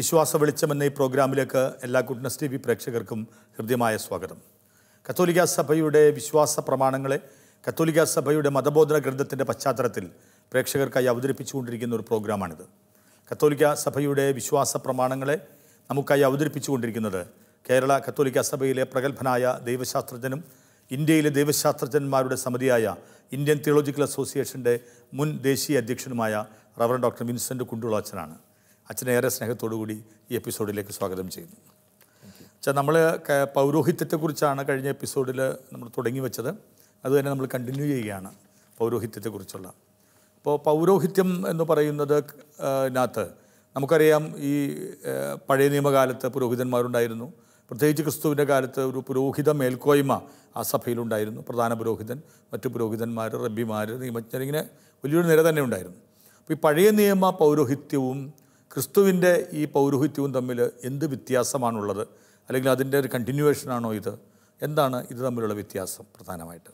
വിശ്വാസ വെളിച്ചം എന്ന ഈ പ്രോഗ്രാമിലേക്ക് എല്ലാ ഗുഡ്നസ് ടി വി പ്രേക്ഷകർക്കും ഹൃദ്യമായ സ്വാഗതം കത്തോലിക്ക സഭയുടെ വിശ്വാസ പ്രമാണങ്ങളെ കത്തോലിക്ക സഭയുടെ മതബോധന ഗ്രന്ഥത്തിൻ്റെ പശ്ചാത്തലത്തിൽ പ്രേക്ഷകർക്കായി അവതരിപ്പിച്ചുകൊണ്ടിരിക്കുന്ന ഒരു പ്രോഗ്രാമാണിത് കത്തോലിക്ക സഭയുടെ വിശ്വാസ പ്രമാണങ്ങളെ നമുക്കായി അവതരിപ്പിച്ചുകൊണ്ടിരിക്കുന്നത് കേരള കത്തോലിക്ക സഭയിലെ പ്രഗത്ഭനായ ദൈവശാസ്ത്രജ്ഞനും ഇന്ത്യയിലെ ദൈവശാസ്ത്രജ്ഞന്മാരുടെ സമിതിയായ ഇന്ത്യൻ തിയോളജിക്കൽ അസോസിയേഷൻ്റെ മുൻ ദേശീയ അധ്യക്ഷനുമായ റവറൻ ഡോക്ടർ വിൻസെൻ്റ് കുണ്ടുള അച്ഛനാണ് അച്ഛനെ ഏറെ സ്നേഹത്തോടു കൂടി ഈ എപ്പിസോഡിലേക്ക് സ്വാഗതം ചെയ്യുന്നു അച്ഛാ നമ്മൾ പൗരോഹിത്യത്തെക്കുറിച്ചാണ് കഴിഞ്ഞ എപ്പിസോഡിൽ നമ്മൾ തുടങ്ങി വെച്ചത് അത് തന്നെ നമ്മൾ കണ്ടിന്യൂ ചെയ്യുകയാണ് പൗരോഹിത്യത്തെക്കുറിച്ചുള്ള അപ്പോൾ പൗരോഹിത്യം എന്ന് പറയുന്നത് ആ, നകത്ത് നമുക്കറിയാം ഈ ആ, പഴയ നിയമകാലത്ത് പുരോഹിതന്മാരുണ്ടായിരുന്നു പ്രത്യേകിച്ച് ക്രിസ്തുവിൻ്റെ കാലത്ത് ഒരു പുരോഹിത മേൽക്കോയ്മ ആ സഭയിലുണ്ടായിരുന്നു പ്രധാന പുരോഹിതൻ മറ്റു പുരോഹിതന്മാർ റബ്ബിമാർ നിയമജ്ഞർ ഇങ്ങനെ വലിയൊരു നിര തന്നെ ഉണ്ടായിരുന്നു അപ്പോൾ ഈ പഴയ നിയമ പൗരോഹിത്യവും ക്രിസ്തുവിൻ്റെ ഈ പൗരോഹിത്യവും തമ്മിൽ എന്ത് വ്യത്യാസമാണുള്ളത് അല്ലെങ്കിൽ അതിൻ്റെ ഒരു കണ്ടിന്യൂവേഷനാണോ ഇത് എന്താണ് ഇത് തമ്മിലുള്ള വ്യത്യാസം പ്രധാനമായിട്ട്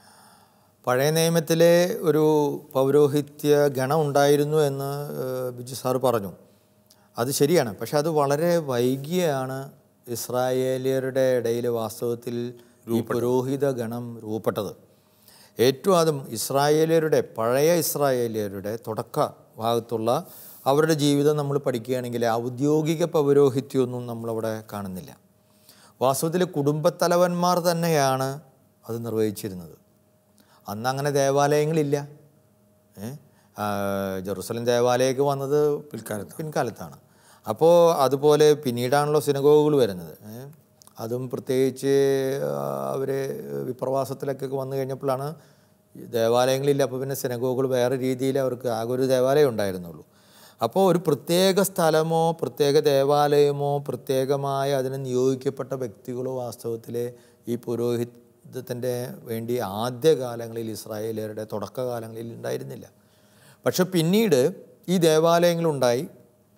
പഴയ നിയമത്തിലെ ഒരു പൗരോഹിത്യ ഗണം ഉണ്ടായിരുന്നു എന്ന് ഏഹ്, ബിജു സാറ് പറഞ്ഞു അത് ശരിയാണ് പക്ഷെ അത് വളരെ വൈകിയാണ് ഇസ്രായേലിയരുടെ ഇടയിൽ വാസ്തവത്തിൽ ഈ പുരോഹിത ഗണം രൂപപ്പെട്ടത് ഏറ്റവും ആദ്യം ഇസ്രായേലിയരുടെ പഴയ ഇസ്രായേലിയരുടെ തുടക്ക ഭാഗത്തുള്ള അവരുടെ ജീവിതം നമ്മൾ പഠിക്കുകയാണെങ്കിൽ ഔദ്യോഗിക പൗരോഹിത്യമൊന്നും നമ്മളവിടെ കാണുന്നില്ല വാസ്തവത്തിൽ കുടുംബത്തലവന്മാർ തന്നെയാണ് അത് നിർവഹിച്ചിരുന്നത് അന്ന് അങ്ങനെ ദേവാലയങ്ങളില്ല ഏ? ആ, ജെറുസലം ദേവാലയമൊക്കെ വന്നത് പിൽക്കാലത്ത് പിൻകാലത്താണ് അപ്പോൾ അതുപോലെ പിന്നീടാണല്ലോ സിനഗോഗുകൾ വരുന്നത് ഏ? അതും പ്രത്യേകിച്ച് അവർ വിപ്രവാസത്തിലൊക്കെ വന്നു കഴിഞ്ഞപ്പോഴാണ് ഈ ദേവാലയങ്ങളില്ല അപ്പോൾ പിന്നെ സിനഗോഗുകൾ വേറെ രീതിയിൽ അവർക്ക് ആകെ ഒരു ദേവാലയം ഉണ്ടായിരുന്നുള്ളൂ അപ്പോൾ ഒരു പ്രത്യേക സ്ഥലമോ പ്രത്യേക ദേവാലയമോ പ്രത്യേകമായ അതിന് നിയോഗിക്കപ്പെട്ട വ്യക്തികളോ വാസ്തവത്തിൽ ഈ പുരോഹിതത്തിൻ്റെ വേണ്ടി ആദ്യകാലങ്ങളിൽ ഇസ്രായേലിയരുടെ തുടക്കകാലങ്ങളിൽ ഉണ്ടായിരുന്നില്ല പക്ഷെ പിന്നീട് ഈ ദേവാലയങ്ങളുണ്ടായി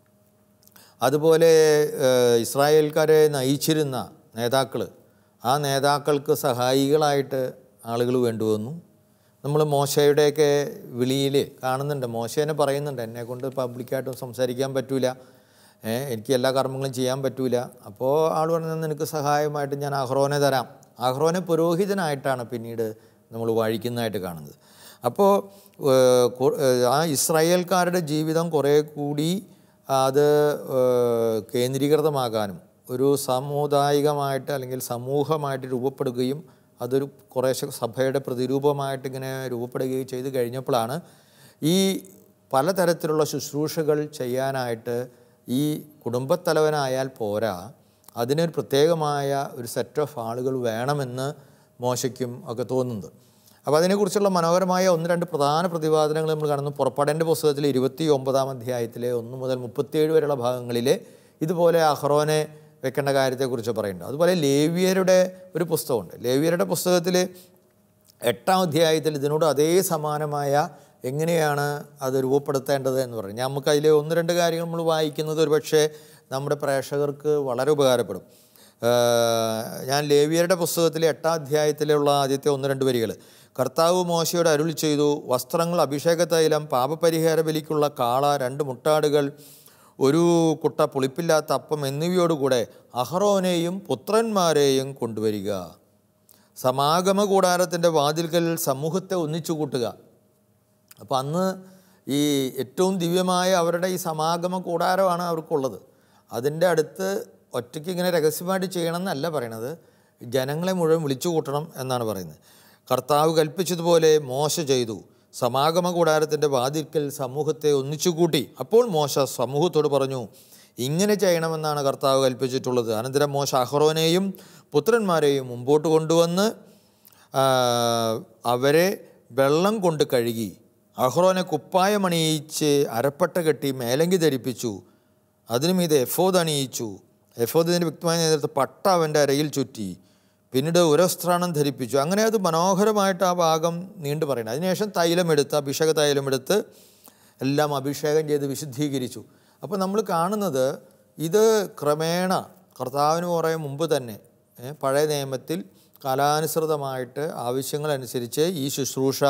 അതുപോലെ ഏഹ്, ഇസ്രായേൽക്കാരെ നയിച്ചിരുന്ന നേതാക്കൾ ആ നേതാക്കൾക്ക് സഹായികളായിട്ട് ആളുകൾ വേണ്ടിവന്നു നമ്മൾ മോശയുടെയൊക്കെ വിളിയിൽ കാണുന്നുണ്ട് മോശേനെ പറയുന്നുണ്ട് എന്നെ കൊണ്ട് പബ്ലിക്കായിട്ടും സംസാരിക്കാൻ പറ്റൂല ഏ, എനിക്ക് എല്ലാ കർമ്മങ്ങളും ചെയ്യാൻ പറ്റൂല അപ്പോൾ ആൾ പറഞ്ഞത് നിനക്ക് സഹായമായിട്ട് ഞാൻ അഹ്റോനെ തരാം അഹ്റോനെ പുരോഹിതനായിട്ടാണ് പിന്നീട് നമ്മൾ വാഴിക്കുന്നതായിട്ട് കാണുന്നത് അപ്പോൾ ഏഹ്, കു- ഏഹ്, ആ ഇസ്രായേൽക്കാരുടെ ജീവിതം കുറേ കൂടി അത് ഏഹ്, കേന്ദ്രീകൃതമാകാനും ഒരു സാമുദായികമായിട്ട് അല്ലെങ്കിൽ സമൂഹമായിട്ട് രൂപപ്പെടുകയും അതൊരു കുറേശ്ശെ സഭയുടെ പ്രതിരൂപമായിട്ട് ഇങ്ങനെ രൂപപ്പെടുകയും ചെയ്ത് കഴിഞ്ഞപ്പോഴാണ് ഈ പലതരത്തിലുള്ള ശുശ്രൂഷകൾ ചെയ്യാനായിട്ട് ഈ കുടുംബത്തലവനായാൽ പോരാ അതിനൊരു പ്രത്യേകമായ ഒരു സെറ്റ് ഓഫ് ആളുകൾ വേണമെന്ന് മോശയ്ക്കും ഒക്കെ തോന്നുന്നത് അപ്പോൾ അതിനെക്കുറിച്ചുള്ള മനോഹരമായ ഒന്ന് രണ്ട് പ്രധാന പ്രതിപാദനങ്ങൾ നമ്മൾ കാണുന്നു പുറപ്പാടേൻ്റെ പുസ്തകത്തിൽ ഇരുപത്തി ഒമ്പതാം അധ്യായത്തിലെ ഒന്ന് മുതൽ മുപ്പത്തിയേഴ് വരെയുള്ള ഭാഗങ്ങളിൽ ഇതുപോലെ അഹ്റോനെ വെക്കേണ്ട കാര്യത്തെക്കുറിച്ച് പറയുന്നുണ്ട് അതുപോലെ ലേവിയരുടെ ഒരു പുസ്തകമുണ്ട് ലേവിയരുടെ പുസ്തകത്തിൽ എട്ടാം അധ്യായത്തിൽ ഇതിനോട് അതേ സമാനമായ എങ്ങനെയാണ് അത് രൂപപ്പെടുത്തേണ്ടത് എന്ന് പറയും നമുക്ക് അതിൽ ഒന്ന് രണ്ട് കാര്യങ്ങൾ നമ്മൾ വായിക്കുന്നത് ഒരുപക്ഷെ നമ്മുടെ പ്രേക്ഷകർക്ക് വളരെ ഉപകാരപ്പെടും ഏഹ് ഞാൻ ലേവിയരുടെ പുസ്തകത്തിലെ എട്ടാം അധ്യായത്തിലുള്ള ആദ്യത്തെ ഒന്ന് രണ്ട് വരികൾ കർത്താവ് മോശയോട് അരുളി ചെയ്തു വസ്ത്രങ്ങൾ അഭിഷേക തൈലം പാപപരിഹാര ബലിക്കുള്ള കാള രണ്ട് മുട്ടാടുകൾ ഒരു കുട്ട പുളിപ്പില്ലാത്ത അപ്പം എന്നിവയോടുകൂടെ അഹറോനെയും പുത്രന്മാരെയും കൊണ്ടുവരിക സമാഗമ കൂടാരത്തിൻ്റെ വാതിൽക്കൽ സമൂഹത്തെ ഒന്നിച്ചു കൂട്ടുക അപ്പോൾ അന്ന് ഈ ഏറ്റവും ദിവ്യമായ അവരുടെ ഈ സമാഗമ കൂടാരമാണ് അവർക്കുള്ളത് അതിൻ്റെ അടുത്ത് ഒറ്റയ്ക്ക് ഇങ്ങനെ രഹസ്യമായിട്ട് ചെയ്യണമെന്നല്ല പറയണത് ജനങ്ങളെ മുഴുവൻ വിളിച്ചു കൂട്ടണം എന്നാണ് പറയുന്നത് കർത്താവ് കൽപ്പിച്ചതുപോലെ മോശ ചെയ്തു സമാഗമ കൂടാരത്തിൻ്റെ വാതിൽക്കൽ സമൂഹത്തെ ഒന്നിച്ചു കൂട്ടി അപ്പോൾ മോശ സമൂഹത്തോട് പറഞ്ഞു ഇങ്ങനെ ചെയ്യണമെന്നാണ് കർത്താവ് കൽപ്പിച്ചിട്ടുള്ളത് അനന്തരം മോശ അഹ്റോനെയും പുത്രന്മാരെയും മുമ്പോട്ട് കൊണ്ടുവന്ന് ആ, അവരെ വെള്ളം കൊണ്ട് കഴുകി അഹ്റോനെ കുപ്പായമണിയിച്ച് അരപ്പട്ട കെട്ടി മേലങ്കി ധരിപ്പിച്ചു അതിനു മീതെ എഫോദ് അണിയിച്ചു എഫോദിൻ്റെ വ്യക്തമായ നേതൃത്വം പട്ട അവൻ്റെ അരയിൽ ചുറ്റി പിന്നീട് ഉരസ്ത്രാണം ധരിപ്പിച്ചു അങ്ങനെ അത് മനോഹരമായിട്ട് ആ ഭാഗം നീണ്ടു പറയണം അതിനുശേഷം തൈലമെടുത്ത് അഭിഷേക തൈലമെടുത്ത് എല്ലാം അഭിഷേകം ചെയ്ത് വിശുദ്ധീകരിച്ചു അപ്പോൾ നമ്മൾ കാണുന്നത് ഇത് ക്രമേണ കർത്താവിന് കുറേ മുമ്പ് തന്നെ ഏ, പഴയ നിയമത്തിൽ കാലാനുസൃതമായിട്ട് ആവശ്യങ്ങളനുസരിച്ച് ഈ ശുശ്രൂഷ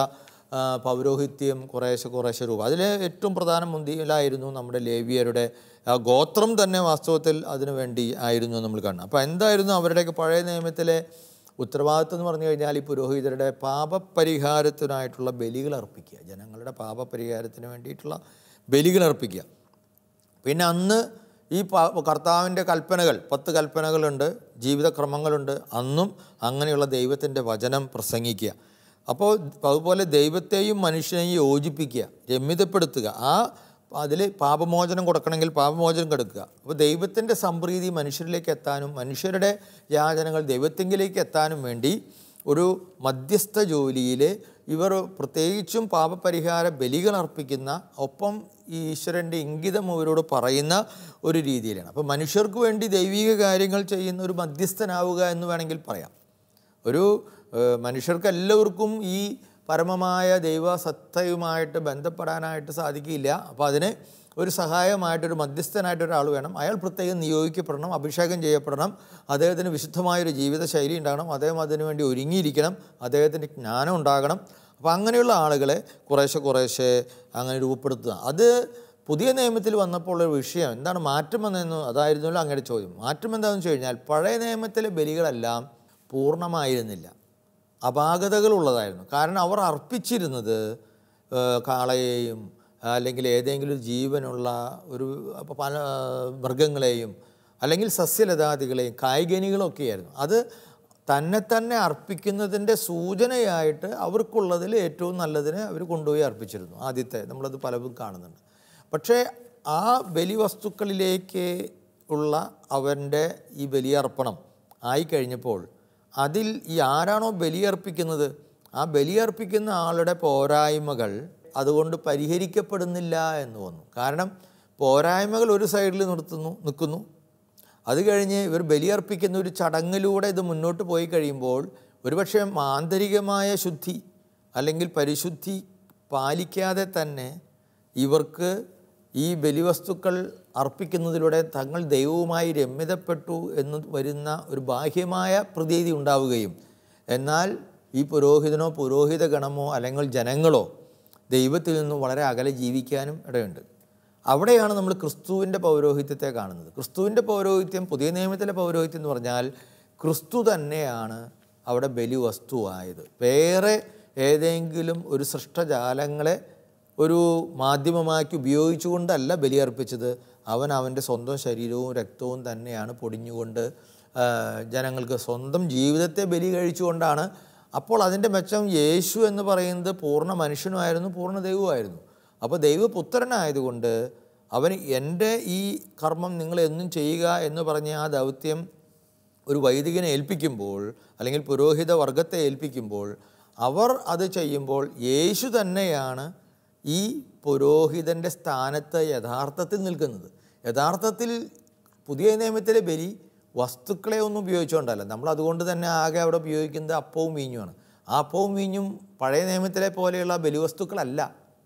ആ, പൗരോഹിത്യം കുറേശ്ശെ കുറേശ്ശെ രൂപം അതിൽ ഏറ്റവും പ്രധാന മുന്തിയിലായിരുന്നു നമ്മുടെ ലേവിയരുടെ ആ ഗോത്രം തന്നെ വാസ്തവത്തിൽ അതിനു വേണ്ടി ആയിരുന്നു നമ്മൾ കാണുന്നത് അപ്പോൾ എന്തായിരുന്നു അവരുടെയൊക്കെ പഴയ നിയമത്തിലെ ഉത്തരവാദിത്വം എന്ന് പറഞ്ഞു കഴിഞ്ഞാൽ ഈ പുരോഹിതരുടെ പാപപരിഹാരത്തിനായിട്ടുള്ള ബലികൾ അർപ്പിക്കുക ജനങ്ങളുടെ പാപപരിഹാരത്തിന് വേണ്ടിയിട്ടുള്ള ബലികൾ അർപ്പിക്കുക പിന്നെ അന്ന് ഈ പ- കർത്താവിൻ്റെ കൽപ്പനകൾ പത്ത് കൽപ്പനകളുണ്ട് ജീവിതക്രമങ്ങളുണ്ട് അന്നും അങ്ങനെയുള്ള ദൈവത്തിൻ്റെ വചനം പ്രസംഗിക്കുക അപ്പോൾ അതുപോലെ ദൈവത്തെയും മനുഷ്യനെയും യോജിപ്പിക്കുക രമ്യതപ്പെടുത്തുക ആ അതിൽ പാപമോചനം കൊടുക്കണമെങ്കിൽ പാപമോചനം കൊടുക്കുക അപ്പോൾ ദൈവത്തിൻ്റെ സംപ്രീതി മനുഷ്യരിലേക്ക് എത്താനും മനുഷ്യരുടെ യാചനകൾ ദൈവത്തെങ്കിലേക്ക് എത്താനും വേണ്ടി ഒരു മധ്യസ്ഥ ജോലിയിൽ ഇവർ പ്രത്യേകിച്ചും പാപപരിഹാര ബലികൾ അർപ്പിക്കുന്ന ഒപ്പം ഈ ഈശ്വരൻ്റെ ഇംഗിതം അവരോട് പറയുന്ന ഒരു രീതിയിലാണ് അപ്പോൾ മനുഷ്യർക്ക് വേണ്ടി ദൈവിക കാര്യങ്ങൾ ചെയ്യുന്ന ഒരു മധ്യസ്ഥനാവുക എന്ന് വേണമെങ്കിൽ പറയാം ഒരു ഏഹ്, മനുഷ്യർക്ക് എല്ലാവർക്കും ഈ പരമമായ ദൈവസത്തയുമായിട്ട് ബന്ധപ്പെടാനായിട്ട് സാധിക്കില്ല അപ്പോൾ അതിന് ഒരു സഹായമായിട്ടൊരു മധ്യസ്ഥനായിട്ട് ഒരാൾ വേണം അയാൾ പ്രത്യേകം നിയോഗിക്കപ്പെടണം അഭിഷേകം ചെയ്യപ്പെടണം അദ്ദേഹത്തിന് വിശുദ്ധമായൊരു ജീവിത ശൈലി ഉണ്ടാകണം അദ്ദേഹം അതിനുവേണ്ടി ഒരുങ്ങിയിരിക്കണം അദ്ദേഹത്തിന് ജ്ഞാനം ഉണ്ടാകണം അപ്പോൾ അങ്ങനെയുള്ള ആളുകളെ കുറേശ്ശെ കുറേശ്ശെ അങ്ങനെ രൂപപ്പെടുത്തുക അത് പുതിയ നിയമത്തിൽ വന്നപ്പോൾ ഒരു വിഷയം എന്താണ് മാറ്റം വന്നതെന്ന് അതായിരുന്നല്ലോ അങ്ങയുടെ ചോദ്യം മാറ്റം എന്താണെന്ന് വെച്ച് കഴിഞ്ഞാൽ പഴയ നിയമത്തിലെ ബലികളെല്ലാം പൂർണ്ണമായിരുന്നില്ല അപാകതകളുള്ളതായിരുന്നു കാരണം അവർ അർപ്പിച്ചിരുന്നത് ആ, കാളയെയും അല്ലെങ്കിൽ ഏതെങ്കിലും ഒരു ജീവനുള്ള ഒരു അപ്പൊ പല മൃഗങ്ങളെയും അല്ലെങ്കിൽ സസ്യലതാദികളെയും കായികനികളൊക്കെയായിരുന്നു അത് തന്നെ തന്നെ അർപ്പിക്കുന്നതിൻ്റെ സൂചനയായിട്ട് അവർക്കുള്ളതിൽ ഏറ്റവും നല്ലതിനെ അവർ കൊണ്ടുപോയി അർപ്പിച്ചിരുന്നു ആദ്യത്തെ നമ്മളത് പലതും കാണുന്നുണ്ട് പക്ഷേ ആ ബലിവസ്തുക്കളിലേക്ക് ഉള്ള അവൻ്റെ ഈ ബലിയർപ്പണം ആയിക്കഴിഞ്ഞപ്പോൾ അതിൽ ഈ ആരാണോ ബലിയർപ്പിക്കുന്നത് ആ ബലിയർപ്പിക്കുന്ന ആളുടെ പോരായ്മകൾ അതുകൊണ്ട് പരിഹരിക്കപ്പെടുന്നില്ല എന്ന് വന്നു കാരണം പോരായ്മകൾ ഒരു സൈഡിൽ നിർത്തുന്നു നിൽക്കുന്നു അത് കഴിഞ്ഞ് ഇവർ ബലിയർപ്പിക്കുന്ന ഒരു ചടങ്ങിലൂടെ ഇത് മുന്നോട്ട് പോയി കഴിയുമ്പോൾ ഒരുപക്ഷെ ആന്തരികമായ ശുദ്ധി അല്ലെങ്കിൽ പരിശുദ്ധി പാലിക്കാതെ തന്നെ ഇവർക്ക് ഈ ബലിവസ്തുക്കൾ അർപ്പിക്കുന്നതിലൂടെ തങ്ങൾ ദൈവവുമായി രമ്യതപ്പെട്ടു എന്ന് വരുന്ന ഒരു ബാഹ്യമായ പ്രതീതി ഉണ്ടാവുകയും എന്നാൽ ഈ പുരോഹിതനോ പുരോഹിത ഗണമോ അല്ലെങ്കിൽ ജനങ്ങളോ ദൈവത്തിൽ നിന്നും വളരെ അകലെ ജീവിക്കാനും ഇടയുണ്ട് അവിടെയാണ് നമ്മൾ ക്രിസ്തുവിൻ്റെ പൗരോഹിത്യത്തെ കാണുന്നത് ക്രിസ്തുവിൻ്റെ പൗരോഹിത്യം പുതിയ നിയമത്തിലെ പൗരോഹിത്യം എന്ന് പറഞ്ഞാൽ ക്രിസ്തു തന്നെയാണ് അവിടെ ബലിവസ്തുവായത് വേറെ ഏതെങ്കിലും ഒരു സൃഷ്ടജാലങ്ങളെ ഒരു മാധ്യമമാക്കി ഉപയോഗിച്ചുകൊണ്ടല്ല ബലിയർപ്പിച്ചത് അവൻ അവൻ്റെ സ്വന്തം ശരീരവും രക്തവും തന്നെയാണ് പൊടിഞ്ഞുകൊണ്ട് ആ, ജനങ്ങൾക്ക് സ്വന്തം ജീവിതത്തെ ബലി കഴിച്ചുകൊണ്ടാണ് അപ്പോൾ അതിൻ്റെ മെച്ചം യേശു എന്ന് പറയുന്നത് പൂർണ്ണ മനുഷ്യനുമായിരുന്നു പൂർണ്ണ ദൈവമായിരുന്നു അപ്പോൾ ദൈവപുത്രനായതുകൊണ്ട് അവൻ എൻ്റെ ഈ കർമ്മം നിങ്ങൾ എന്നും ചെയ്യുക എന്ന് പറഞ്ഞ ആ ദൗത്യം ഒരു വൈദികനെ ഏൽപ്പിക്കുമ്പോൾ അല്ലെങ്കിൽ പുരോഹിത വർഗത്തെ ഏൽപ്പിക്കുമ്പോൾ അവർ അത് ചെയ്യുമ്പോൾ യേശു തന്നെയാണ് ഈ പുരോഹിതൻ്റെ സ്ഥാനത്ത് യഥാർത്ഥത്തിൽ നിൽക്കുന്നത് യഥാർത്ഥത്തിൽ പുതിയ നിയമത്തിലെ ബലി വസ്തുക്കളെ ഒന്നും ഉപയോഗിച്ചുകൊണ്ടല്ല നമ്മൾ അതുകൊണ്ട് തന്നെ ആകെ അവിടെ ഉപയോഗിക്കുന്നത് അപ്പവും വീഞ്ഞുമാണ് ആ അപ്പവും വീഞ്ഞും പഴയ നിയമത്തിലെ പോലെയുള്ള ബലിവസ്തുക്കളല്ല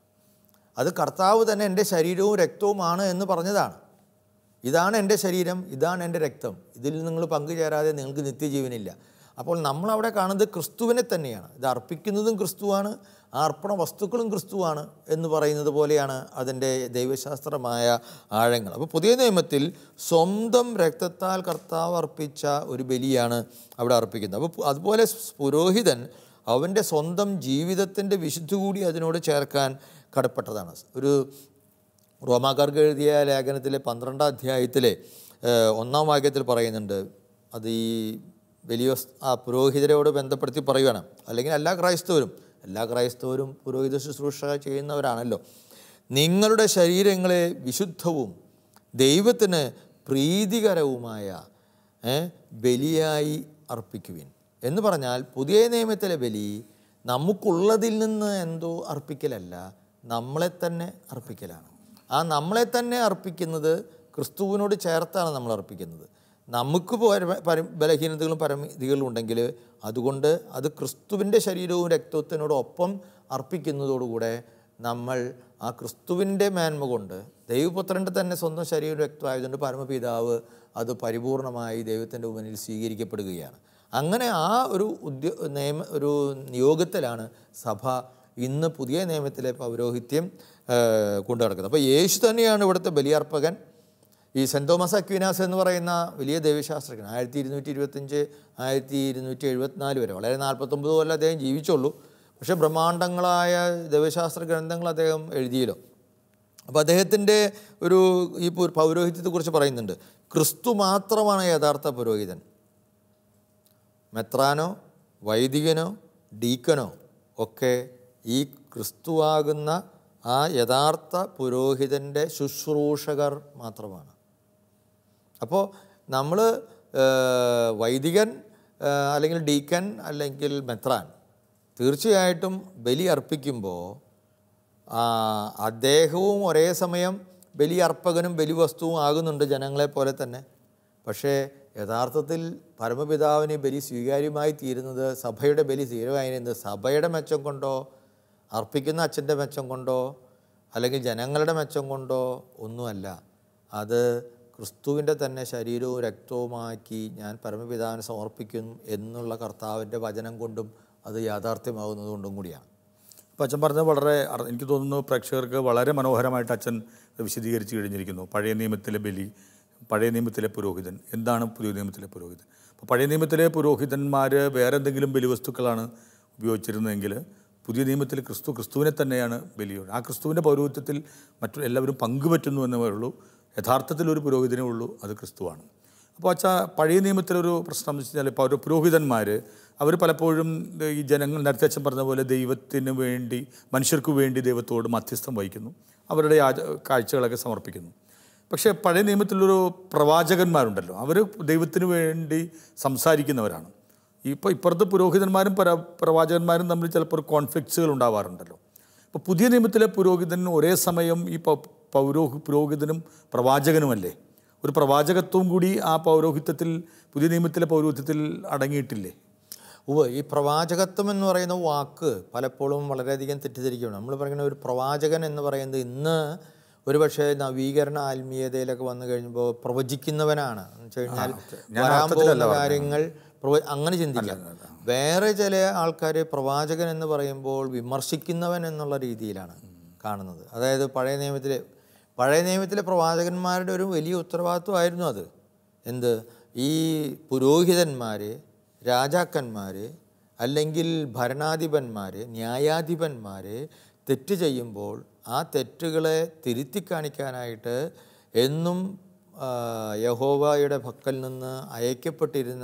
അത് കർത്താവ് തന്നെ എൻ്റെ ശരീരവും രക്തവുമാണ് എന്ന് പറഞ്ഞതാണ് ഇതാണ് എൻ്റെ ശരീരം ഇതാണ് എൻ്റെ രക്തം ഇതിൽ നിങ്ങൾ പങ്കുചേരാതെ നിങ്ങൾക്ക് നിത്യജീവനില്ല അപ്പോൾ നമ്മളവിടെ കാണുന്നത് ക്രിസ്തുവിനെ തന്നെയാണ് ഇത് അർപ്പിക്കുന്നതും ക്രിസ്തുവാണ് ആ അർപ്പണ വസ്തുക്കളും ക്രിസ്തുവാണ് എന്ന് പറയുന്നത് പോലെയാണ് അതിൻ്റെ ദൈവശാസ്ത്രമായ ആഴങ്ങൾ അപ്പോൾ പുതിയ നിയമത്തിൽ സ്വന്തം രക്തത്താൽ കർത്താവ് അർപ്പിച്ച ഒരു ബലിയാണ് അവിടെ അർപ്പിക്കുന്നത് അപ്പോൾ അതുപോലെ പുരോഹിതൻ അവൻ്റെ സ്വന്തം ജീവിതത്തിൻ്റെ വിശുദ്ധി കൂടി അതിനോട് ചേർക്കാൻ കടപ്പെട്ടതാണ് ഒരു റോമാക്കാർക്ക് എഴുതിയ ലേഖനത്തിലെ പന്ത്രണ്ടാം അധ്യായത്തിലെ ഏഹ്, ഒന്നാം വാക്യത്തിൽ പറയുന്നുണ്ട് അത് ഈ വലിയ ആ പുരോഹിതരോട് ബന്ധപ്പെടുത്തി പറയുകയാണ് അല്ലെങ്കിൽ എല്ലാ ക്രൈസ്തവരും എല്ലാ ക്രൈസ്തവരും പുരോഹിത ശുശ്രൂഷ ചെയ്യുന്നവരാണല്ലോ നിങ്ങളുടെ ശരീരങ്ങളെ വിശുദ്ധവും ദൈവത്തിന് പ്രീതികരവുമായ ഏ, ബലിയായി അർപ്പിക്കുവിൻ എന്ന് പറഞ്ഞാൽ പുതിയ നിയമത്തിലെ ബലി നമുക്കുള്ളതിൽ നിന്ന് എന്തോ അർപ്പിക്കലല്ല നമ്മളെ തന്നെ അർപ്പിക്കലാണ് ആ നമ്മളെ തന്നെ അർപ്പിക്കുന്നത് ക്രിസ്തുവിനോട് ചേർത്താണ് നമ്മൾ അർപ്പിക്കുന്നത് നമുക്ക് പര പര ബലഹീനതകളും പരമിതികളും ഉണ്ടെങ്കിൽ അതുകൊണ്ട് അത് ക്രിസ്തുവിൻ്റെ ശരീരവും രക്തത്തിനോടൊപ്പം അർപ്പിക്കുന്നതോടുകൂടെ നമ്മൾ ആ ക്രിസ്തുവിൻ്റെ മേന്മ കൊണ്ട് ദൈവപുത്രൻ്റെ തന്നെ സ്വന്തം ശരീരം രക്തമായതുകൊണ്ട് പരമപിതാവ് അത് പരിപൂർണമായി ദൈവത്തിൻ്റെ മുന്നിൽ സ്വീകരിക്കപ്പെടുകയാണ് അങ്ങനെ ആ ഒരു ഉദ്യോ നിയമ ഒരു നിയോഗത്തിലാണ് സഭ ഇന്ന് പുതിയ നിയമത്തിലെ പൗരോഹിത്യം ആ, കൊണ്ടു നടക്കുന്നത് അപ്പോൾ യേശു തന്നെയാണ് ഇവിടുത്തെ ബലിയർപ്പകൻ ഈ സെൻറ് തോമസ് അക്വിനാസ് എന്ന് പറയുന്ന വലിയ ദൈവശാസ്ത്രജ്ഞൻ ആയിരത്തി ഇരുന്നൂറ്റി ഇരുപത്തഞ്ച് ആയിരത്തി ഇരുന്നൂറ്റി എഴുപത്തിനാല് വരെ വളരെ നാൽപ്പത്തൊമ്പത് കൊല്ലം അദ്ദേഹം ജീവിച്ചുള്ളൂ പക്ഷേ ബ്രഹ്മാണ്ഡങ്ങളായ ദൈവശാസ്ത്ര ഗ്രന്ഥങ്ങൾ അദ്ദേഹം എഴുതിയല്ലോ അപ്പോൾ അദ്ദേഹത്തിൻ്റെ ഒരു ഈ പു- പൗരോഹിത്യത്തെക്കുറിച്ച് പറയുന്നുണ്ട് ക്രിസ്തു മാത്രമാണ് യഥാർത്ഥ പുരോഹിതൻ മെത്രാനോ വൈദികനോ ഡീക്കനോ ഒക്കെ ഈ ക്രിസ്തുവാകുന്ന ആ യഥാർത്ഥ പുരോഹിതൻ്റെ ശുശ്രൂഷകർ മാത്രമാണ് അപ്പോൾ നമ്മൾ വൈദികൻ ആ, അല്ലെങ്കിൽ ഡീക്കൻ അല്ലെങ്കിൽ മെത്രാൻ തീർച്ചയായിട്ടും ബലി അർപ്പിക്കുമ്പോൾ ആ, അദ്ദേഹവും ഒരേ സമയം ബലി അർപ്പകനും ബലിവസ്തുവും ആകുന്നുണ്ട് ജനങ്ങളെ പോലെ തന്നെ പക്ഷേ യഥാർത്ഥത്തിൽ പരമപിതാവിന് ബലി സ്വീകാര്യമായി തീരുന്നത് സഭയുടെ ബലി സ്വീകാര്യമായിരുന്നത് സഭയുടെ മെച്ചം കൊണ്ടോ അർപ്പിക്കുന്ന അച്ഛൻ്റെ മെച്ചം കൊണ്ടോ അല്ലെങ്കിൽ ജനങ്ങളുടെ മെച്ചം കൊണ്ടോ ഒന്നുമല്ല അത് ക്രിസ്തുവിൻ്റെ തന്നെ ശരീരവും രക്തവുമാക്കി ഞാൻ പരമപിതാവിന് സമർപ്പിക്കും എന്നുള്ള കർത്താവിൻ്റെ വചനം കൊണ്ടും അത് യാഥാർത്ഥ്യമാകുന്നത് കൊണ്ടും കൂടിയാണ് അപ്പോൾ അച്ഛൻ പറഞ്ഞത് വളരെ അർ- എനിക്ക് തോന്നുന്നു പ്രേക്ഷകർക്ക് വളരെ മനോഹരമായിട്ട് അച്ഛൻ വിശദീകരിച്ച് കഴിഞ്ഞിരിക്കുന്നു പഴയ നിയമത്തിലെ ബലി പഴയ നിയമത്തിലെ പുരോഹിതൻ എന്താണ് പുതിയ നിയമത്തിലെ പുരോഹിതൻ അപ്പോൾ പഴയ നിയമത്തിലെ പുരോഹിതന്മാർ വേറെ എന്തെങ്കിലും ബലിവസ്തുക്കളാണ് ഉപയോഗിച്ചിരുന്നതെങ്കിൽ പുതിയ നിയമത്തിൽ ക്രിസ്തു ക്രിസ്തുവിനെ തന്നെയാണ് ബലിയോട് ആ ക്രിസ്തുവിൻ്റെ പൗരോഹിത്യത്തിൽ മറ്റു എല്ലാവരും പങ്കുപറ്റുന്നു എന്നേ ഉള്ളൂ യഥാർത്ഥത്തിൽ ഒരു പുരോഹിതനേ ഉള്ളൂ അത് ക്രിസ്തുവാണ് അപ്പോൾ അച്ഛാ പഴയ നിയമത്തിലൊരു പ്രശ്നം എന്ന് വെച്ച് കഴിഞ്ഞാൽ ഇപ്പോൾ ഒരു പുരോഹിതന്മാർ അവർ പലപ്പോഴും ഈ ജനങ്ങൾ നേരത്തെ അച്ഛൻ പറഞ്ഞ പോലെ ദൈവത്തിന് വേണ്ടി മനുഷ്യർക്ക് വേണ്ടി ദൈവത്തോട് മധ്യസ്ഥം വഹിക്കുന്നു അവരുടെ യാച- കാഴ്ചകളൊക്കെ സമർപ്പിക്കുന്നു പക്ഷേ പഴയ നിയമത്തിലൊരു പ്രവാചകന്മാരുണ്ടല്ലോ അവർ ദൈവത്തിന് വേണ്ടി സംസാരിക്കുന്നവരാണ് ഇപ്പോൾ ഇപ്പുറത്ത് പുരോഹിതന്മാരും പര പ്രവാചകന്മാരും തമ്മിൽ ചിലപ്പോൾ കോൺഫ്ലിക്ട്സുകൾ ഉണ്ടാവാറുണ്ടല്ലോ അപ്പോൾ പുതിയ നിയമത്തിലെ പുരോഹിതൻ ഒരേ സമയം ഈ പൗ- പൗരോഹി പുരോഹിതനും പ്രവാചകനുമല്ലേ ഒരു പ്രവാചകത്വം കൂടി ആ പൗരോഹിത്യത്തിൽ പുതിയ നിയമത്തിലെ പൗരോഹിത്യത്തിൽ അടങ്ങിയിട്ടില്ലേ ഉവ്വ് ഈ പ്രവാചകത്വം എന്ന് പറയുന്ന വാക്ക് പലപ്പോഴും വളരെയധികം തെറ്റിദ്ധരിക്കുകയാണ് നമ്മൾ പറയുന്ന ഒരു പ്രവാചകൻ എന്ന് പറയുന്നത് ഇന്ന് ഒരുപക്ഷെ നവീകരണ ആത്മീയതയിലൊക്കെ വന്നു കഴിയുമ്പോൾ പ്രവചിക്കുന്നവനാണ് എന്ന് വെച്ച് കഴിഞ്ഞാൽ ഞാൻ വരാൻ അർത്ഥത്തിലല്ല പോകുന്ന കാര്യങ്ങൾ പ്രവ- അങ്ങനെ ചിന്തിക്കാം വേറെ ചില ആൾക്കാർ പ്രവാചകൻ എന്ന് പറയുമ്പോൾ വിമർശിക്കുന്നവൻ എന്നുള്ള രീതിയിലാണ് കാണുന്നത് അതായത് പഴയ നിയമത്തിലെ പഴയ നിയമത്തിലെ പ്രവാചകന്മാരുടെ ഒരു വലിയ ഉത്തരവാദിത്വമായിരുന്നു അത് എന്ത് ഈ പുരോഹിതന്മാർ രാജാക്കന്മാർ അല്ലെങ്കിൽ ഭരണാധിപന്മാർ ന്യായാധിപന്മാർ തെറ്റ് ചെയ്യുമ്പോൾ ആ തെറ്റുകളെ തിരുത്തി കാണിക്കാനായിട്ട് എന്നും ആ, യഹോവയുടെ പക്കൽ നിന്ന് അയക്കപ്പെട്ടിരുന്ന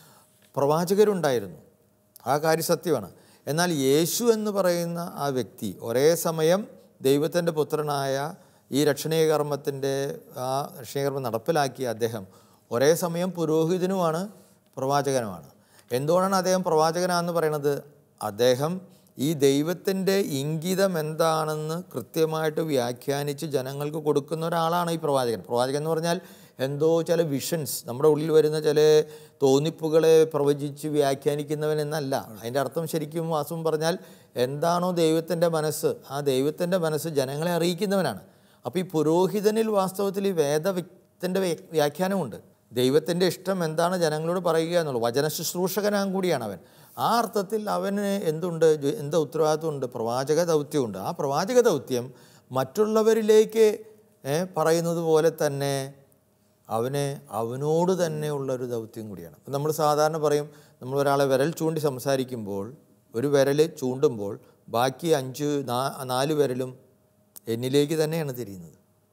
പ്രവാചകരുണ്ടായിരുന്നു ആ കാര്യം സത്യമാണ് എന്നാൽ യേശു എന്ന് പറയുന്ന ആ വ്യക്തി ഒരേ സമയം ദൈവത്തിൻ്റെ പുത്രനായ ഈ രക്ഷണീയ കർമ്മത്തിൻ്റെ ആ രക്ഷണീയ കർമ്മം നടപ്പിലാക്കിയ അദ്ദേഹം ഒരേ സമയം പുരോഹിതനുമാണ് പ്രവാചകനുമാണ് എന്തുകൊണ്ടാണ് അദ്ദേഹം പ്രവാചകനാന്ന് പറയണത് അദ്ദേഹം ഈ ദൈവത്തിൻ്റെ ഇംഗിതം എന്താണെന്ന് കൃത്യമായിട്ട് വ്യാഖ്യാനിച്ച് ജനങ്ങൾക്ക് കൊടുക്കുന്ന ഒരാളാണ് ഈ പ്രവാചകൻ പ്രവാചകൻ എന്ന് പറഞ്ഞാൽ എന്തോ ചില വിഷൻസ് നമ്മുടെ ഉള്ളിൽ വരുന്ന ചില തോന്നിപ്പുകളെ പ്രവചിച്ച് വ്യാഖ്യാനിക്കുന്നവൻ എന്നല്ല അതിൻ്റെ അർത്ഥം ശരിക്കും വാസ്തവം പറഞ്ഞാൽ എന്താണോ ദൈവത്തിൻ്റെ മനസ്സ് ആ ദൈവത്തിൻ്റെ മനസ്സ് ജനങ്ങളെ അറിയിക്കുന്നവനാണ് അപ്പോൾ ഈ പുരോഹിതനിൽ വാസ്തവത്തിൽ ഈ വേദത്തിൻ്റെ വ്യാഖ്യാനമുണ്ട് ദൈവത്തിൻ്റെ ഇഷ്ടം എന്താണ് ജനങ്ങളോട് പറയുക എന്നുള്ളത് വചന ശുശ്രൂഷകനാൻ കൂടിയാണ് അവൻ ആ അർത്ഥത്തിൽ അവന് എന്തുണ്ട് ജ- എന്താ ഉത്തരവാദിത്വമുണ്ട് പ്രവാചക ദൗത്യമുണ്ട് ആ പ്രവാചക ദൗത്യം മറ്റുള്ളവരിലേക്ക് ഏ, പറയുന്നത് പോലെ തന്നെ അവന് അവനോട് തന്നെ ഉള്ളൊരു ദൗത്യം കൂടിയാണ് ഇപ്പം നമ്മൾ സാധാരണ പറയും നമ്മൾ ഒരാളെ വിരൽ ചൂണ്ടി സംസാരിക്കുമ്പോൾ ഒരു വിരൽ ചൂണ്ടുമ്പോൾ ബാക്കി അഞ്ച് നാ- നാല് വിരലും എന്നിലേക്ക് തന്നെയാണ് തിരിയുന്നത്